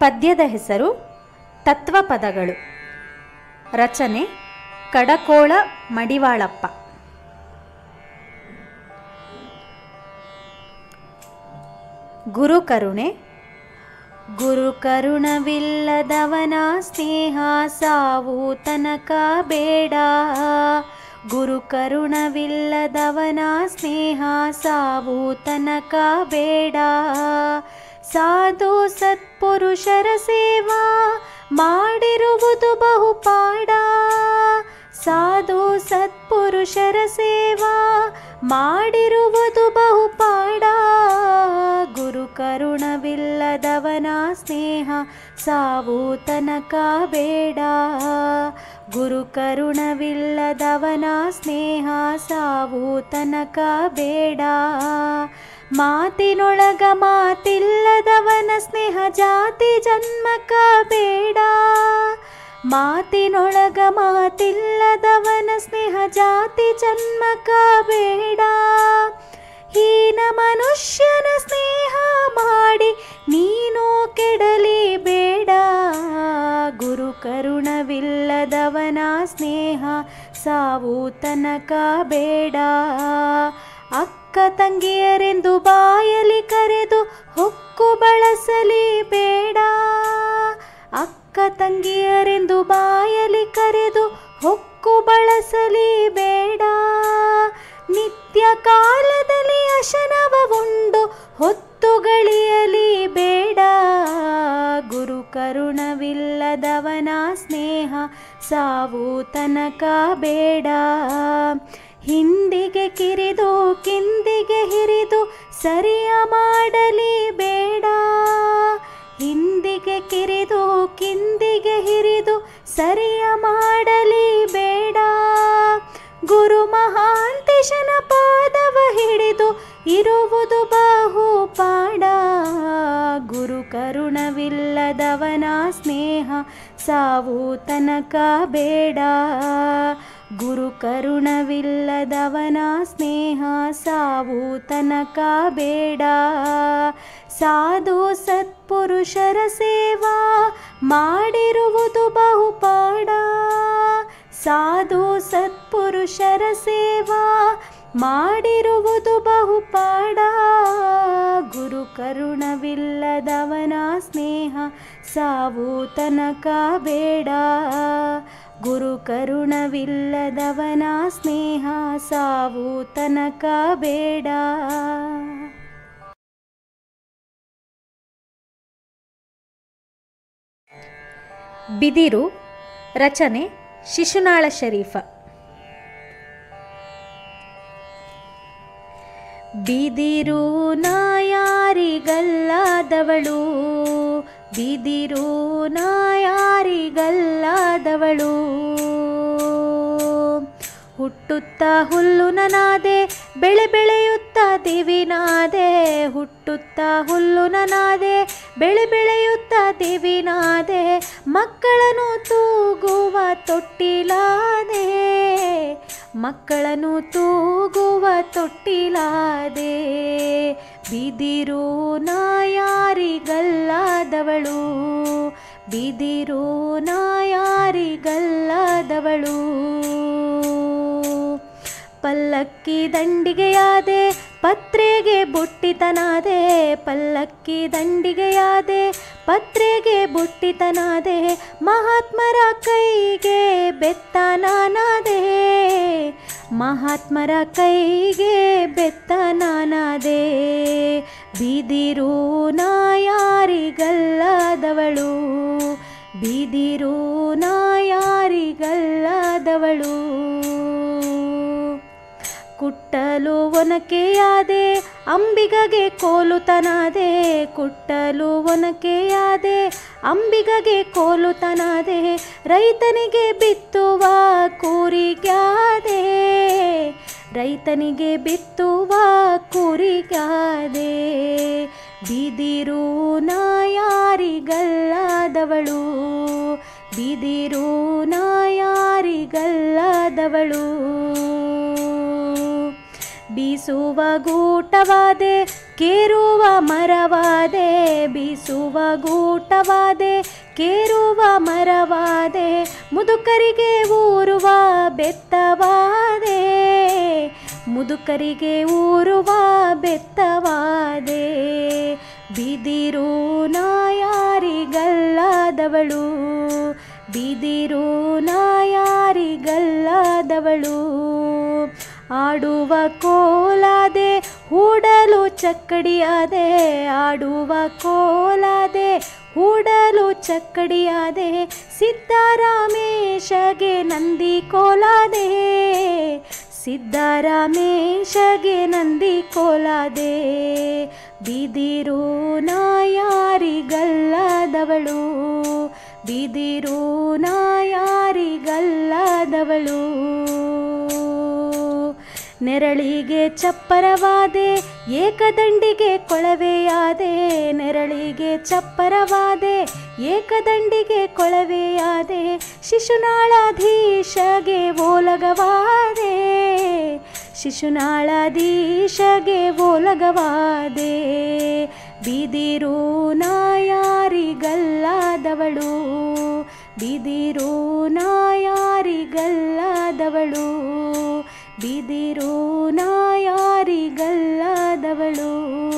ಪದ್ಯದ ಹೆಸರು ತತ್ವಪದಗಳು ರಚನೆ ಕಡಕೋಳ ಮಡಿವಾಳಪ್ಪ ಗುರುಕರುಣೆ ಗುರು ಕರುಣವಿಲ್ಲದವನ ಸ್ನೇಹ ಸಾವು ತನಕ ಬೇಡ ಗುರು ಕರುಣವಿಲ್ಲದವನ ಸ್ನೇಹ ಸಾವು ತನಕ ಬೇಡ ಸಾಧು ಸತ್ಪುರುಷರ ಸೇವಾ ಮಾಡಿರುವುದು ಬಹುಪಾಡ ಸಾಧು ಸತ್ಪುರುಷರ ಸೇವಾ ಮಾಡಿರುವುದು ಬಹುಪಾಡ ಗುರು ಕರುಣವಿಲ್ಲದವನ ಸ್ನೇಹ ಸಾವು ತನಕ ಬೇಡ ಗುರು ಕರುಣವಿಲ್ಲದವನ ಸ್ನೇಹ ಸಾವು ತನಕ ಬೇಡ ಮಾತಿನೊಳಗ ಮಾತಿಲ್ಲದವನ ಸ್ನೇಹ ಜಾತಿ ಜನ್ಮಕ ಬೇಡ ಮಾತಿನೊಳಗ ಮಾತಿಲ್ಲದವನ ಸ್ನೇಹ ಜಾತಿ ಜನ್ಮಕ ಬೇಡ ಹೀನ ಮನುಷ್ಯನ ಸ್ನೇಹ ಮಾಡಿ ನೀನು ಕೆಡಲಿ ಬೇಡ ಗುರು ಕರುಣವಿಲ್ಲದವನ ಸ್ನೇಹ ಸಾವು ತನಕ ಬೇಡ ಅಕ್ಕ ತಂಗಿಯರೆಂದು ಬಾಯಲಿ ಕರೆದು ಹೊಕ್ಕು ಬಳಸಲಿ ಬೇಡ ಅಕ್ಕ ತಂಗಿಯರೆಂದು ಬಾಯಲಿ ಕರೆದು ಹೊಕ್ಕು ಬಳಸಲಿ ಬೇಡ ನಿತ್ಯ ಕಾಲದಲ್ಲಿ ಅಶನವ ಉಂಡು ಹೊತ್ತುಗಳಿಯಲಿ ಬೇಡ ಗುರು ಕರುಣವಿಲ್ಲದವನ ಸ್ನೇಹ ಸಾವು ತನಕ ಬೇಡ ಹಿಂದಿಗೆ ಕಿರಿದು ಕಿಂದಿಗೆ ಹಿರಿದು ಸರಿಯ ಮಾಡಲಿ ಬೇಡ ಹಿಂದಿಗೆ ಕಿರಿದು ಕಿಂದಿಗೆ ಹಿರಿದು ಸರಿಯ ಮಾಡಲಿ ಬೇಡ ಗುರು ಮಹಾಂತೇಶನ ಪಾದವ ಹಿಡಿದು ಇರುವುದು ಬಹು ಪಾಡ ಗುರು ಕರುಣವಿಲ್ಲದವನ ಸ್ನೇಹ ಸಾವು ತನಕ ಬೇಡ ಗುರು ಕರುಣವಿಲ್ಲದವನ ಸ್ನೇಹ ಸಾವು ತನಕ ಬೇಡ ಸಾಧು ಸತ್ಪುರುಷರ ಸೇವಾ ಮಾಡಿರುವುದು ಬಹುಪಾಡ ಸಾಧು ಸತ್ಪುರುಷರ ಸೇವಾ ಮಾಡಿರುವುದು ಬಹುಪಾಡ ಗುರು ಕರುಣವಿಲ್ಲದವನ ಸ್ನೇಹ ಸಾವು ತನಕ ಬೇಡ ಗುರು ಕರುಣವಿಲ್ಲದವನ ಸ್ನೇಹ ಸಾವು ತನಕ ಬೇಡ ಬಿದಿರು ರಚನೆ ಶಿಶುನಾಳ ಶರೀಫ ಬಿದಿರು ನಾಯಾರಿಗಲ್ಲಾದವಳು ಬಿದಿರು ನಾಯಾರಿಗಲ್ಲಾದವಳು ಹುಟ್ಟುತ್ತ ಹುಲ್ಲು ನನಾದೆ ಬೆಳೆ ಬೆಳೆಯುತ್ತ ದಿವಿನಾದೆ ಹುಟ್ಟುತ್ತ ಹುಲ್ಲು ನನಾದೆ ಬೆಳೆ ಬೆಳೆಯುತ್ತ ದಿವಿನಾದೆ ಮಕ್ಕಳನ್ನು ತೂಗುವ ತೊಟ್ಟಿಲಾದೆ ಮಕ್ಕಳನ್ನು ತೂಗುವ ತೊಟ್ಟಿಲಾದೆ ಬಿದಿರು ನಾಯಾರಿಗಲ್ಲಾದವಳು ಬಿದಿರು ನಾಯಾರಿಗಲ್ಲಾದವಳು ಪಲ್ಲಕ್ಕಿ ದಂಡಿಗೆಯಾದೆ ಪತ್ರೆಗೆ ಬುಟ್ಟಿತನಾದೆ ಪಲ್ಲಕ್ಕಿ ದಂಡಿಗೆಯಾದೆ ಪತ್ರೆಗೆ ಬುಟ್ಟಿತನಾದೆ ಮಹಾತ್ಮರ ಕೈಗೆ ಬೆತ್ತನಾನಾದೆ ಮಹಾತ್ಮರ ಕೈಗೆ ಬೆತ್ತನಾನಾದೆ ಬಿದಿರು ನಾಯಾರಿಗಲ್ಲಾದವಳು ಬಿದಿರು ನಾಯಾರಿಗಲ್ಲಾದವಳು ಕುಟ್ಟಲು ಒನಕೆಯಾದೆ ಅಂಬಿಗಗೆ ಕೋಲುತನಾದೆ ಕುಟ್ಟಲು ಒನಕೆಯಾದೆ ಅಂಬಿಗಗೆ ಕೋಲುತನಾದೆ ರೈತನಿಗೆ ಬಿತ್ತುವ ಕೂರಿಗಾದೆ ರೈತನಿಗೆ ಬಿತ್ತುವ ಕೂರಿಗಾದೆ ಬಿದಿರು ನಾಯಾರಿಗಲ್ಲಾದವಳು ಬಿದಿರು ನಾಯಾರಿಗಲ್ಲಾದವಳು ಬೀಸುವ ಗೂಟವಾದೆ ಕೇರುವ ಮರವಾದೆ ಬೀಸುವ ಗೂಟವಾದೆ ಕೇರುವ ಮರವಾದೆ ಮುದುಕರಿಗೆ ಊರುವ ಬೆತ್ತವಾದೆ ಮುದುಕರಿಗೆ ಊರುವ ಬೆತ್ತವಾದೆ ಬಿದಿರು ನಾಯಾರಿಗಲ್ಲಾದವಳು ಬಿದಿರು ನಾಯಾರಿಗಲ್ಲಾದವಳು ಆಡುವ ಕೋಲಾದೆ ಹೂಡಲು ಚಕ್ಕಡಿಯಾದೆ ಆಡುವ ಕೋಲಾದೆ ಹೂಡಲು ಚಕ್ಕಡಿಯಾದೆ ಸಿದ್ದರಾಮೇಶಗೆ ನಂದಿ ಕೋಲಾದೆ ಸಿದ್ದರಾಮೇಶಗೆ ನಂದಿ ಕೋಲಾದೆ ಬಿದಿರು ನಾಯಾರಿಗಲ್ಲಾದವಳು ಬಿದಿರು ನಾಯಾರಿಗಲ್ಲಾದವಳು ನೆರಳಿಗೆ ಚಪ್ಪರವಾದೆ ಏಕದಂಡಿಗೆ ಕೊಳವೆಯಾದೆ ನೆರಳಿಗೆ ಚಪ್ಪರವಾದೆ ಏಕದಂಡಿಗೆ ಕೊಳವೆಯಾದೆ ಶಿಶುನಾಳಾಧೀಶಗೆ ಓಲಗವಾದೆ ಶಿಶುನಾಳಾಧೀಶಗೆ ಓಲಗವಾದೆ ಬಿದಿರು ನಾಯಾರಿಗಲ್ಲಾದವಳು ಬಿದಿರು ನಾಯಾರಿಗಲ್ಲಾದವಳು ಬಿದಿರು ನಾಯಾರಿಗಲ್ಲಾದವಳು